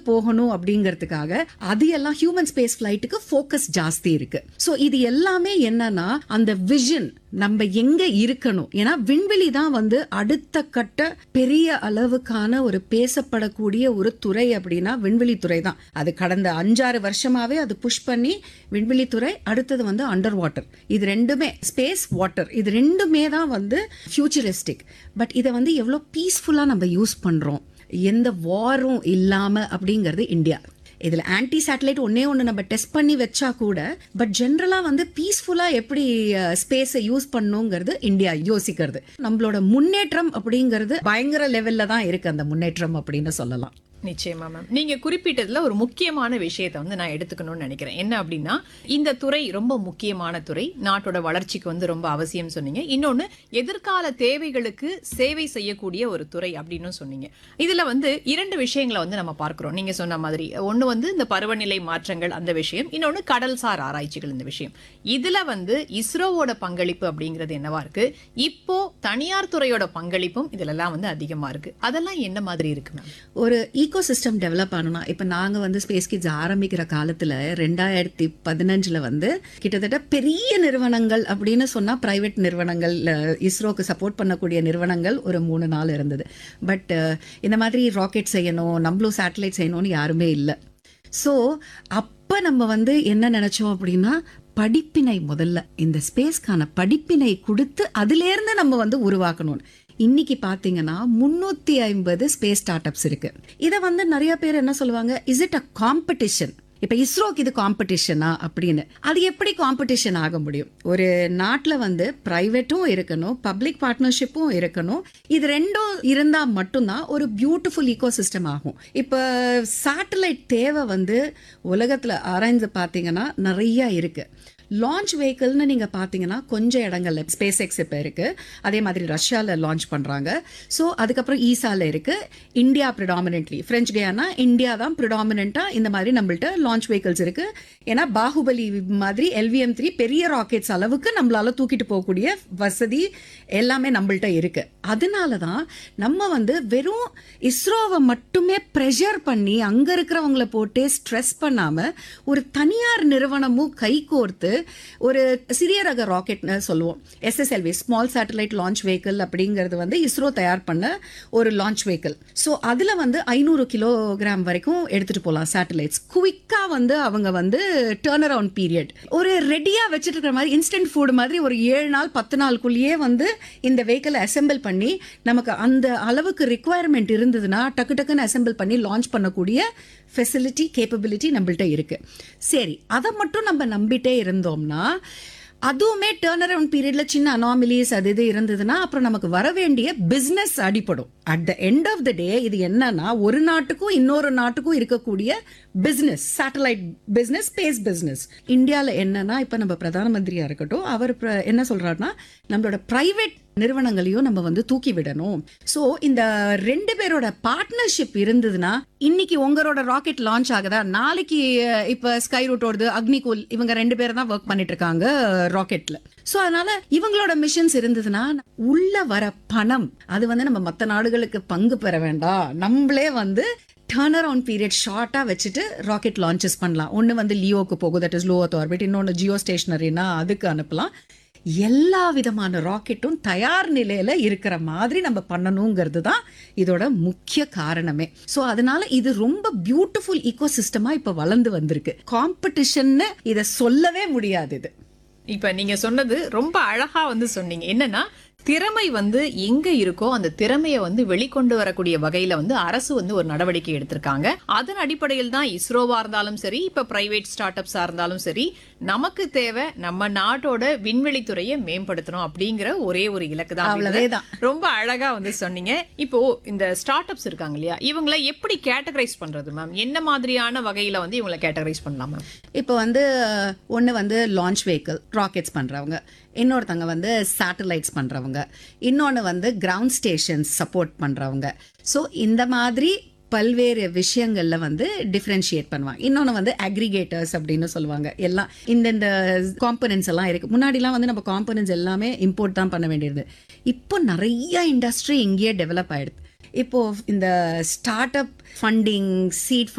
போகணும் அப்படிங்கிறதுக்காக அது எல்லாம் ஹியூமன் ஸ்பேஸ் ஃபிளைட்டுக்கு ஃபோக்கஸ் ஜாஸ்தி இருக்கு ஸோ இது எல்லாமே என்னன்னா அந்த விஷன் நம்ம எங்க இருக்கணும் ஏன்னா விண்வெளி தான் வந்து அடுத்த கட்ட பெரிய அளவுக்கான ஒரு பேசப்படக்கூடிய ஒரு துறை அப்படின்னா விண்வெளி துறை தான் அது கடந்த அஞ்சாறு வருஷமாவே அது புஷ் பண்ணி விண்வெளி துறை அடுத்தது வந்து அண்டர் வாட்டர் இது ரெண்டுமே ஸ்பேஸ் வாட்டர் இது ரெண்டுமே தான் வந்து ஃபியூச்சரிஸ்டிக் பட் இதை வந்து எவ்வளோ பீஸ்ஃபுல்லாக நம்ம யூஸ் பண்றோம் எந்த வாரும் இல்லாம அப்படிங்கிறது இந்தியா இதுல ஆன்டி சேட்டலைட் ஒன்னே ஒன்று நம்ம டெஸ்ட் பண்ணி வச்சா கூட பட் ஜென்ரலா வந்து பீஸ்ஃபுல்லா எப்படி ஸ்பேஸை யூஸ் பண்ணுங்கிறது இந்தியா யோசிக்கிறது நம்மளோட முன்னேற்றம் அப்படிங்கிறது பயங்கர லெவல்ல தான் இருக்கு அந்த முன்னேற்றம் அப்படின்னு சொல்லலாம் நிச்சயமா மேம் நீங்க குறிப்பிட்டதுல ஒரு முக்கியமான விஷயத்தை வந்து நான் எடுத்துக்கணும்னு நினைக்கிறேன் என்ன அப்படின்னா இந்த துறை ரொம்ப முக்கியமான துறை நாட்டோட வளர்ச்சிக்கு வந்து ரொம்ப அவசியம் சொன்னீங்க இன்னொன்னு எதிர்கால தேவைகளுக்கு சேவை செய்யக்கூடிய ஒரு துறை அப்படின்னு சொன்னீங்க இதுல வந்து இரண்டு விஷயங்களை வந்து நம்ம பார்க்கிறோம் நீங்க சொன்ன மாதிரி ஒண்ணு வந்து இந்த பருவநிலை மாற்றங்கள் அந்த விஷயம் இன்னொன்னு கடல்சார் ஆராய்ச்சிகள் இந்த விஷயம் இதுல வந்து இஸ்ரோவோட பங்களிப்பு அப்படிங்கிறது என்னவா இருக்கு இப்போ தனியார் துறையோட பங்களிப்பும் இதுலலாம் வந்து அதிகமா இருக்கு அதெல்லாம் என்ன மாதிரி இருக்கு மேம் ஒரு ஈகோ சிஸ்டம் டெவலப் ஆகணும்னா இப்போ நாங்கள் வந்து ஸ்பேஸ் கிட்ஸ் ஆரம்பிக்கிற காலத்தில் ரெண்டாயிரத்தி பதினஞ்சில் வந்து கிட்டத்தட்ட பெரிய நிறுவனங்கள் அப்படின்னு சொன்னால் ப்ரைவேட் நிறுவனங்கள் அஹ், இஸ்ரோக்கு சப்போர்ட் பண்ணக்கூடிய நிறுவனங்கள் ஒரு மூணு நாள் இருந்தது பட் இந்த மாதிரி ராக்கெட் செய்யணும் நம்மளும் சேட்டலைட் செய்யணும்னு யாருமே இல்லை ஸோ அப்போ நம்ம வந்து என்ன நினச்சோம் அப்படின்னா படிப்பினை முதல்ல இந்த ஸ்பேஸ்க்கான படிப்பினை கொடுத்து அதிலேருந்து நம்ம வந்து உருவாக்கணும் இன்னைக்கு பாத்தீங்கன்னா முன்னூத்தி ஐம்பது ஸ்பேஸ் ஸ்டார்ட் அப்ஸ் இருக்கு இதை வந்து நிறைய பேர் என்ன சொல்லுவாங்க இஸ் இட் அ காம்படிஷன் இப்ப இஸ்ரோக்கு இது காம்படிஷனா அப்படின்னு அது எப்படி காம்படிஷன் ஆக முடியும் ஒரு நாட்டில் வந்து பிரைவேட்டும் இருக்கணும் பப்ளிக் பார்ட்னர்ஷிப்பும் இருக்கணும் இது ரெண்டும் இருந்தா மட்டும்தான் ஒரு பியூட்டிஃபுல் ஈகோ சிஸ்டம் ஆகும் இப்போ சேட்டலைட் தேவை வந்து உலகத்துல ஆராய்ந்து பார்த்தீங்கன்னா நிறைய இருக்கு லான்ச் வெஹிக்கிள்னு நீங்கள் பார்த்தீங்கன்னா கொஞ்சம் இடங்கள்ல ஸ்பேஸ் எக்ஸ் இப்போ இருக்குது அதே மாதிரி ரஷ்யாவில் லான்ச் பண்ணுறாங்க ஸோ அதுக்கப்புறம் ஈசாவில் இருக்குது India predominantly French Guiana India தான் ப்ரிடாமினெண்ட்டாக இந்த மாதிரி நம்மள்ட்ட லான்ச் வெஹிக்கிள்ஸ் இருக்குது ஏன்னா பாகுபலி மாதிரி எல்விஎம் த்ரீ பெரிய ராக்கெட்ஸ் அளவுக்கு நம்மளால தூக்கிட்டு போகக்கூடிய வசதி எல்லாமே நம்மள்ட்ட இருக்கு அதனால தான் நம்ம வந்து வெறும் இஸ்ரோவை மட்டுமே ப்ரெஷர் பண்ணி அங்க இருக்கிறவங்கள போட்டு ஸ்ட்ரெஸ் பண்ணாம ஒரு தனியார் நிறுவனமும் கைகோர்த்து ஒரு சிறிய ரக ராக்கெட்னு சொல்லுவோம் SSLV small satellite launch vehicle அப்படிங்கிறது வந்து இஸ்ரோ தயார் பண்ண ஒரு லான்ச் வெஹிக்கிள் ஸோ அதில் வந்து ஐநூறு கிலோகிராம் வரைக்கும் எடுத்துட்டு போகலாம் சேட்டலைட்ஸ் குவிக்காக வந்து அவங்க வந்து டேர்ன் அரவுண்ட் பீரியட் ஒரு ரெடியாக வச்சுட்டு இருக்கிற மாதிரி இன்ஸ்டன்ட் ஃபுட் மாதிரி ஒரு ஏழு நாள் பத்து நாளுக்குள்ளேயே வந்து இந்த வெஹிக்கிளை அசெம்பிள் பண்ணி நமக்கு அந்த அளவுக்கு ரிக்குவயர்மெண்ட் இருந்ததுன்னா டக்கு டக்குன்னு அசெம்பிள் பண்ணி லான்ச் பண்ணக்கூடிய ஃபெசிலிட்டி கேப்பபிலிட்டி நம்மள்ட்ட இருக்கு சரி அதை மட்டும் நம்ம நம்பிட்டே இருந்தோம்னா அதுவுமே டேர்ன் அரவுண்ட் பீரியட்ல சின்ன அனாமிலிஸ் அது இது இருந்ததுன்னா அப்புறம் நமக்கு வர வேண்டிய பிசினஸ் அடிப்படும் at the end of the day இது என்னன்னா ஒரு நாட்டுக்கும் இன்னொரு நாட்டுக்கும் இருக்கக்கூடிய business satellite business space business இந்தியாவில் என்னன்னா இப்போ நம்ம பிரதான மந்திரியா இருக்கட்டும் அவர் பிர- என்ன சொல்றாருன்னா நம்மளோட பிரைவேட் நிறுவனங்களையும் நம்ம வந்து தூக்கி விடணும் சோ இந்த ரெண்டு பேரோட பார்ட்னர்ஷிப் இருந்ததுன்னா இன்னைக்கு உங்களோட ராக்கெட் லான்ச் ஆகுதா நாளைக்கு அஹ், இப்ப ஸ்கை ரூட்டோடது அக்னிகூல் இவங்க ரெண்டு பேரும் தான் ஒர்க் பண்ணிட்டு இருக்காங்க ராக்கெட்ல சோ அதனால இவங்களோட மிஷன்ஸ் இருந்ததுன்னா உள்ள வர பணம் அது வந்து நம்ம மத்த நாடுகளுக்கு பங்கு பெற வேண்டாம் நம்மளே வந்து டர்ன் அரவுண்ட் பீரியட் ஷார்ட்டா வச்சுட்டு ராக்கெட் லான்ச்சஸ் பண்ணலாம் ஒன்னு வந்து லியோக்கு போகும் that is low earth orbit இன்னொன்னு ஜியோ ஸ்டேஷனரினா அதுக்கு அனுப்பலாம் எல்லா விதமான ராக்கெட்டும் தயார் நிலையில இருக்கிற மாதிரி நம்ம பண்ணணுங்கிறது தான் இதோட முக்கிய காரணமே ஸோ அதனால இது ரொம்ப பியூட்டிஃபுல் ஈகோ சிஸ்டமா இப்ப வளர்ந்து வந்திருக்கு காம்படிஷன்னு இதை சொல்லவே முடியாது இது இப்ப நீங்க சொன்னது ரொம்ப அழகா வந்து சொன்னீங்க என்னன்னா திறமை வந்து எங்க இருக்கோ அந்த திறமையை வந்து வெளிக்கொண்டு வரக்கூடிய வகையில வந்து அரசு வந்து ஒரு நடவடிக்கை எடுத்திருக்காங்க அதன் அடிப்படையில் தான் இஸ்ரோவா இருந்தாலும் சரி இப்ப பிரைவேட் ஸ்டார்ட் அப்ஸா இருந்தாலும் சரி நமக்கு தேவை நம்ம நாட்டோட விண்வெளி துறையை மேம்படுத்தணும் அப்படிங்கிற ஒரே ஒரு இலக்கு தான் அவ்வளவேதான். ரொம்ப அழகா வந்து சொன்னீங்க இப்போ இந்த ஸ்டார்ட் அப்ஸ் இருக்காங்க இல்லையா இவங்களை எப்படி கேட்டகரைஸ் பண்றது மேம் என்ன மாதிரியான வகையில வந்து இவங்களை கேட்டகரைஸ் பண்ணலாம் மேம் இப்போ வந்து ஒன்று வந்து லான்ச் வெஹிக்கிள் ராக்கெட்ஸ் பண்ணுறவங்க இன்னொருத்தவங்க வந்து சேட்டலைட்ஸ் பண்ணுறவங்க இன்னொன்று வந்து கிரவுண்ட் ஸ்டேஷன்ஸ் சப்போர்ட் பண்ணுறவங்க ஸோ இந்த மாதிரி பல்வேறு விஷயங்கள்ல வந்து டிஃப்ரென்ஷியேட் பண்ணுவாங்க இன்னொன்று வந்து அக்ரிகேட்டர்ஸ் அப்படின்னு சொல்லுவாங்க எல்லாம் இந்தந்த காம்பனன்ஸ் எல்லாம் இருக்கு முன்னாடிலாம் வந்து நம்ம காம்பனன்ஸ் எல்லாமே இம்போர்ட் தான் பண்ண வேண்டியது இப்போ நிறைய இண்டஸ்ட்ரி இங்கேயே டெவலப் ஆயிடுது இப்போ இந்த ஸ்டார்ட் அப் ஃபண்டிங் சீட்